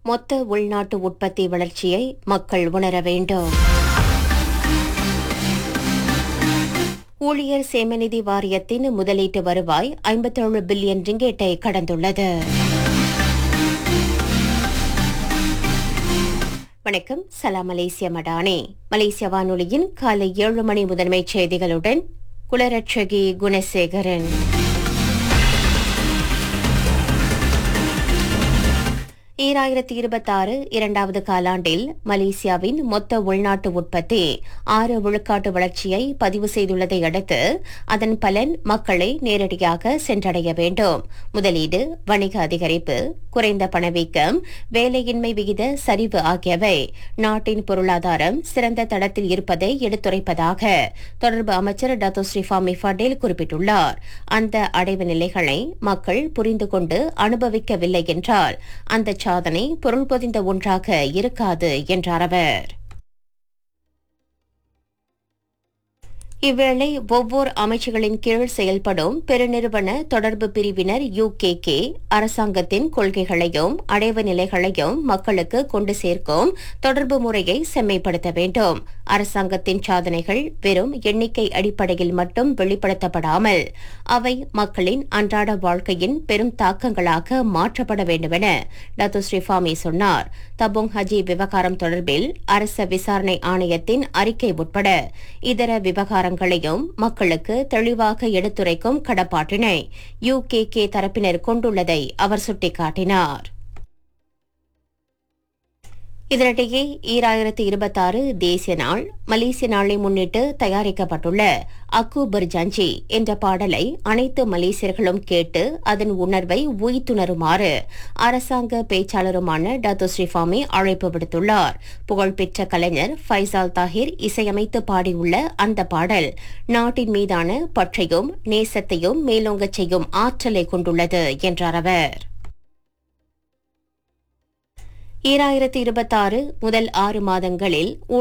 மொத்த உள்நாட்டு உற்பத்தி வளர்ச்சியை மக்கள் உணர வேண்டும் ஊழியர் சேமநிதி வாரியத்தின் முதலீட்டு வருவாய் ஐம்பத்தேழு பில்லியன் ரிங்கேட்டை கடந்துள்ளது வணக்கம் சலாம் மலேசிய மடானே மலேசிய வானொலியின் காலை ஏழு மணி முதன்மைச் செய்திகளுடன் குலரட்சகி குணசேகரன் ஈராயிரத்தி இருபத்தாறு இரண்டாவது காலாண்டில் மலேசியாவின் மொத்த உள்நாட்டு உற்பத்தி ஆறு விழுக்காட்டு வளர்ச்சியை பதிவு செய்துள்ளதை அடுத்து அதன் பலன் மக்களை நேரடியாக சென்றடைய வேண்டும் முதலீடு வணிக அதிகரிப்பு குறைந்த பணவீக்கம் வேலையின்மை விகித சரிவு ஆகியவை நாட்டின் பொருளாதாரம் சிறந்த தடத்தில் இருப்பதை எடுத்துரைப்பதாக தொடர்பு அமைச்சர் டத்தோ ஸ்ரீஃபாமி ஃபடேல் குறிப்பிட்டுள்ளார் அந்த அடைவு நிலைகளை மக்கள் புரிந்து கொண்டு அனுபவிக்கவில்லை என்றால் அந்த சாதனை பொருள் பொதிந்த ஒன்றாக இருக்காது என்றார் அவர் இவ்வேளை ஒவ்வொரு அமைச்சுகளின் கீழ் செயல்படும் பெருநிறுவன தொடர்பு பிரிவினர் யுகேகே அரசாங்கத்தின் கொள்கைகளையும் அடைவு நிலைகளையும் மக்களுக்கு கொண்டு சேர்க்கும் தொடர்பு முறையை செம்மைப்படுத்த வேண்டும் அரசாங்கத்தின் சாதனைகள் வெறும் எண்ணிக்கை அடிப்படையில் மட்டும் வெளிப்படுத்தப்படாமல் அவை மக்களின் அன்றாட வாழ்க்கையின் பெரும் தாக்கங்களாக மாற்றப்பட வேண்டுமென டத்து ஸ்ரீஃபாமி சொன்னார் தபோங் ஹஜி விவகாரம் தொடர்பில் அரச விசாரணை ஆணையத்தின் அறிக்கை உட்பட இதர விவகாரங்களையும் மக்களுக்கு தெளிவாக எடுத்துரைக்கும் கடப்பாட்டினை யுகேகே தரப்பினர் கொண்டுள்ளதை அவர் சுட்டிக்காட்டினார் இதனிடையே ஈராயிரத்தி இருபத்தாறு தேசிய நாள் மலேசிய நாளை முன்னிட்டு தயாரிக்கப்பட்டுள்ள அக்கு பர்ஜாஞ்சி என்ற பாடலை அனைத்து மலேசியர்களும் கேட்டு அதன் உணர்வை உய்த்துணருமாறு அரசாங்க பேச்சாளருமான டாத்து ஸ்ரீஃபாமி அழைப்பு விடுத்துள்ளார் புகழ்பெற்ற கலைஞர் ஃபைசால் தாஹிர் இசையமைத்து பாடியுள்ள அந்த பாடல் நாட்டின் மீதான பற்றையும் நேசத்தையும் மேலோங்கச் செய்யும் ஆற்றலை கொண்டுள்ளது என்றார் அவர் ஈராயிரத்தி இருபத்தாறு முதல் ஆறு மாதங்களில்